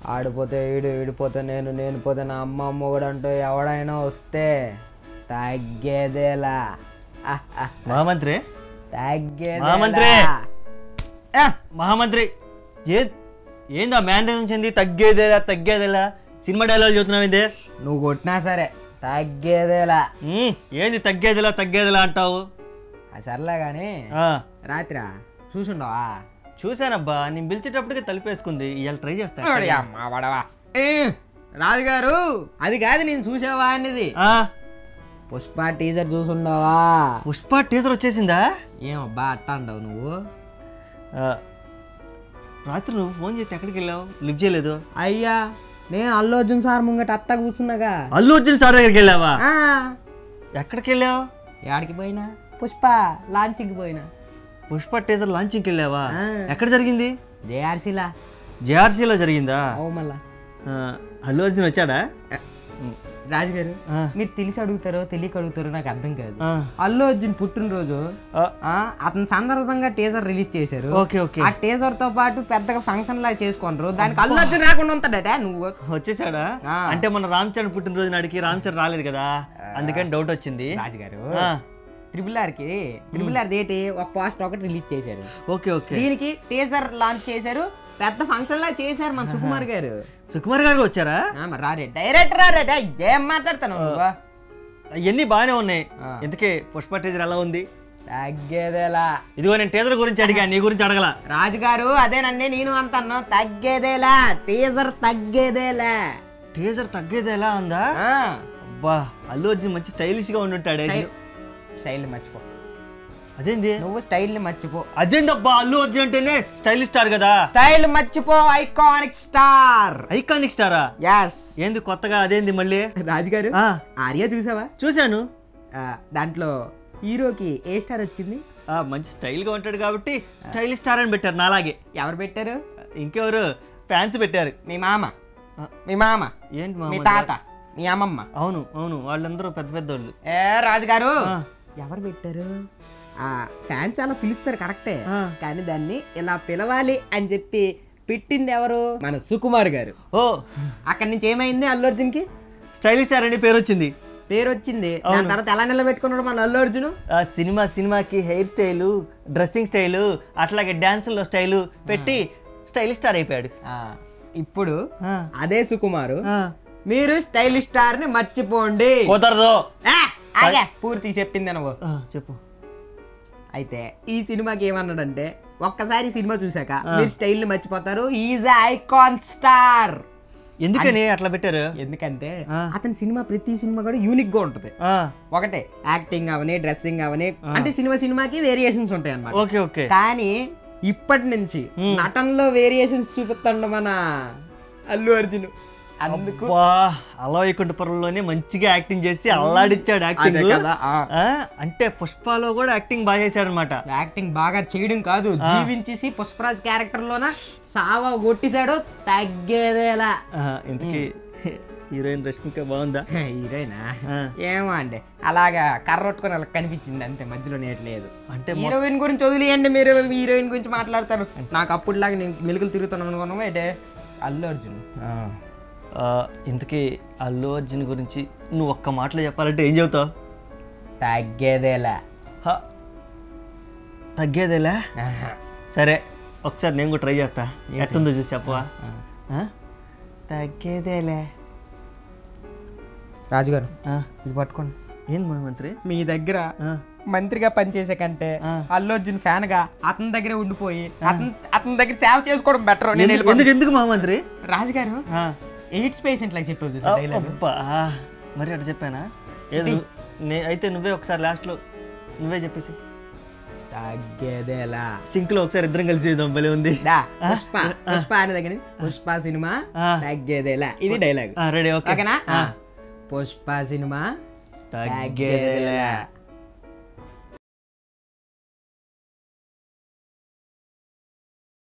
ఆడిపోతే ఈడు ఈడిపోతే నేను నేను పోతే నా అమ్మ అమ్మ కూడా అంటూ ఎవడైనా వస్తే తగ్గేదేలా ఆహ్, ఆహ్, మహామంత్రి తగ్గేదేలా. మహామంత్రి! మహామంత్రి ఏ ఏందా మ్యాండేషన్ చెంది తగ్గేదేలా తగ్గేదేలా సినిమా డైలాగ్ చూస్తున్నావు ఏంది నువ్వు కొట్టినా సరే తగ్గేదేలా ఉమ్, ఏంది తగ్గేదిలా తగ్గేదిలా అంటావు ఆ సర్లే కానీ ఆ, రాత్రా చూసుండవా చూశానబ్బా నేను పిలిచేటప్పటికి తలిపేసుకుంది ఇవాళ ట్రై చేస్తా అమ్మా పడవా రాజుగారు అది కాదు నేను చూసావా అనేది ఆ, పుష్ప టీజర్ చూసుండవా పుష్ప టీజర్ వచ్చేసిందా ఏమబ్బా అట్టా అంటావు నువ్వు ఆ, రాత్రి నువ్వు ఫోన్ చేస్తే ఎక్కడికి వెళ్ళావు లిఫ్ట్ చేయలేదు అయ్యా నేను అల్లు అర్జున్ సార్ ముంగట అత్త కూర్చున్నాగా అల్లు అర్జున్ సార్ దగ్గరికి వెళ్ళావా ఆ, ఎక్కడికి వెళ్ళావు యాడికి పోయినా పుష్ప లాంచింగ్కి పోయినా పుష్ప టీజర్ లాంచింగ్కి వెళ్ళావా ఆ. ఎక్కడ జరిగింది జేఆర్సీలా జేఆర్సీలో జరిగిందా ఓ మళ్ళా ఆ, అల్లు అర్జున్ వచ్చాడా రాజుగారు ఆ. మీరు తెలిసి అడుగుతారో తెలియక అడుగుతారో నాకు అర్థం కాదు ఆ, అల్లు అర్జున్ పుట్టినరోజు ఆ, ఆ, అతని సందర్భంగా టీజర్ రిలీజ్ చేశారు ఓకే ఓకే ఆ టీజర్ తో పాటు పెద్దగా ఫంక్షన్ లా చేసుకుంటారు దానికి అల్లు అర్జున్ రాకుండా ఉంటాడట నువ్వు వచ్చేసాడా ఆ. అంటే మన రామ్ చరణ్ పుట్టినరోజు నాడికి రామ్ చరణ్ రాలేదు కదా అందుకని డౌట్ వచ్చింది రాజుగారు ఆ, త్రిబుల్ ఆర్ కి త్రిబుల్ ఆర్ ఏంటి ఒక పోస్ట్ ఒకటి రిలీజ్ చేశారు ఓకే ఓకే దీనికి టీజర్ లాంచ్ చేశారు పెద్ద ఫంక్షన్ లా చేశారు మన సుకుమార్ గారు సుకుమార్ గారు వచ్చారా ఆ, మరి రారే డైరెక్టర్ రారే డై, ఏం మాట్లాడతాను నువ్వు అవన్నీ బాగానే ఉన్నాయి ఆ. ఎందుకే పుష్ప టీజర్ ఎలా ఉంది తగ్గేదేలా ఇదిగో నేను టీజర్ గురించి అడిగా నీ గురించి అడగల రాజుగారు అదేనండి నేను అంటాను తగ్గేదేలా టీజర్ తగ్గేదేలా టీజర్ తగ్గేది ఎలా ఉందా ఆ, అబ్బా అల్లు అర్జున్ మంచి స్టైలిష్ గా ఉండుంటాడే స్టైల్ స్టైల్ మర్చిపో అదేంది నువ్వు స్టైల్ మర్చిపో అదేందబ్బా అల్లు అర్జున్ అంటేనే స్టైలిష్ స్టార్ కదా స్టైల్ మర్చిపో ఐకానిక్ స్టార్ ఐకానిక్ స్టారా యాస్ ఏంది కొత్తగా అదేంది మళ్ళీ రాజుగారు ఆ, ఆర్య చూసావా చూశాను ఆ, దాంట్లో హీరోకి ఏ స్టార్ వచ్చింది ఆ, మంచి స్టైల్ గా ఉంటాడు కాబట్టి స్టైలిష్ స్టార్ అని పెట్టారు నాలాగే ఎవరు పెట్టారు ఇంకెవరు ఫ్యాన్స్ పెట్టారు మీ మామ ఆ. మీ మామ ఏంటి మీ మామ తాత మీ అమ్మమ్మ అవును అవును వాళ్ళందరూ పెద్ద పెద్ద వాళ్ళు ఏ రాజుగారు ఆ. ఎవరు పెట్టారు ఆ ఫ్యాన్స్ అలా పిలుస్తారు కరెక్టే ఆ. కానీ దాన్ని ఇలా పిలవాలి అని చెప్పి పెట్టింది ఎవరు మన సుకుమార్ గారు ఓ అక్కడి నుంచి ఏమైంది అల్లు అర్జున్ కి స్టైలిష్ స్టార్ అని పేరు వచ్చింది పేరు వచ్చింది దాని తర్వాత ఎలా నిలబెట్టుకున్నాడు మన అల్లు అర్జున్ ఆ సినిమా సినిమాకి హెయిర్ స్టైలు డ్రెస్సింగ్ స్టైలు అట్లాగే డాన్సుల్లో స్టైలు పెట్టి స్టైలిష్ స్టార్ అయిపోయాడు ఇప్పుడు ఆ. అదే సుకుమారు ఆ. మీరు స్టైలిష్ స్టార్ ని మర్చిపోండి కుదరదు ఆ, ఆగే పూర్తి చెప్పింది నువ్వు ఆ, చెప్పు అయితే ఈ సినిమాకి ఏమన్నాడంటే ఒక్కసారి సినిమా చూసాక మీరు స్టైల్ ని మర్చిపోతారు ఈజ్ ఐకాన్ స్టార్ ఎందుకని అట్లా పెట్టారు ఎందుకంటే ఆ. అతని సినిమా ప్రతి సినిమా కూడా యూనిక్ గా ఉంటది ఆ, ఒకటే యాక్టింగ్ అవని డ్రెస్సింగ్ అవని అంటే సినిమా సినిమాకి వేరియేషన్స్ ఉంటాయి అన్నమాట ఓకే ఓకే కానీ ఇప్పటి నుంచి నటనలో వేరియేషన్స్ చూపిస్తాడు మన అల్లు అర్జున్ అందుకు వా అలా వైకుంఠపురంలోనే మంచిగా యాక్టింగ్ చేసి అల్లాడిచ్చాడు యాక్టింగ్ అదే కదా, ఆ. ఆ, అంటే పుష్పలో కూడా యాక్టింగ్ బాగా చేశాడు అనమాట యాక్టింగ్ బాగా చేయడం కాదు జీవించేసి పుష్పరాజ్ క్యారెక్టర్ లోన సావా కొట్టిశాడు తగ్గేదేలా ఇంతకీ హీరోయిన్ రష్మిక బాగుందా హీరోయినా ఆ. ఏమో అండి అలాగా కర్ర కొట్టుకొని అలా కనిపించింది అంతే మధ్యలో నేట్లేదు అంటే హీరోయిన్ గురించి వదిలేయండి మీరు హీరోయిన్ గురించి మాట్లాడతారు నాకు అప్పుడులాగా నేను మెలుగులు తిరుగుతాను అనుకున్నాము అంటే అల్లు అర్జున్ ఆ, ఇంతకీ అల్లు అర్జున్ గురించి నువ్వు ఒక్క మాటలో చెప్పాలంటే ఏం చెబుతావు తగ్గేదేలా హ, తగ్గేదేలే సరే ఒకసారి నేను కూడా ట్రై చేస్తా ఎట్టుందో చూసి చెప్పవా ఆ? తగ్గేదేలే రాజుగారు ఆ, ఇది పట్టుకోండి ఏంది మా మంత్రి మీ దగ్గర ఆ, మంత్రిగా పనిచేసే కంటే ఆ. అల్లు అర్జున్ ఫ్యాన్ గా అతని దగ్గరే ఉండిపోయి అతని అతని దగ్గర సేవ చేసుకోవడం బెటర్ నేను ఎందుకు వెళ్ళిపోతాను. ఎందుకు ఎందుకు మా మంత్రి రాజుగారు ఆ, ఎయిడ్స్ పేషెంట్ లాగా చెప్పేది ఆ, అబ్బా ఆ, మరి అట్లా చెప్పానా ఏది నువ్వు- నే అయితే నువ్వే ఒకసారి లాస్ట్లో నువ్వే చెప్పేసి తగ్గేదేలా సింక్లో ఒకసారి ఇద్దరం కలిసి చేద్దాం భలే ఉంది దా పుష్ప పుష్ప అనే దగ్గర నుంచి పుష్ప సినిమా ఆ. తగ్గేదేలా ఇది డైలాగ్ రెడీ ఓకే ఓకేనా పుష్ప సినిమా తగ్గేదేలే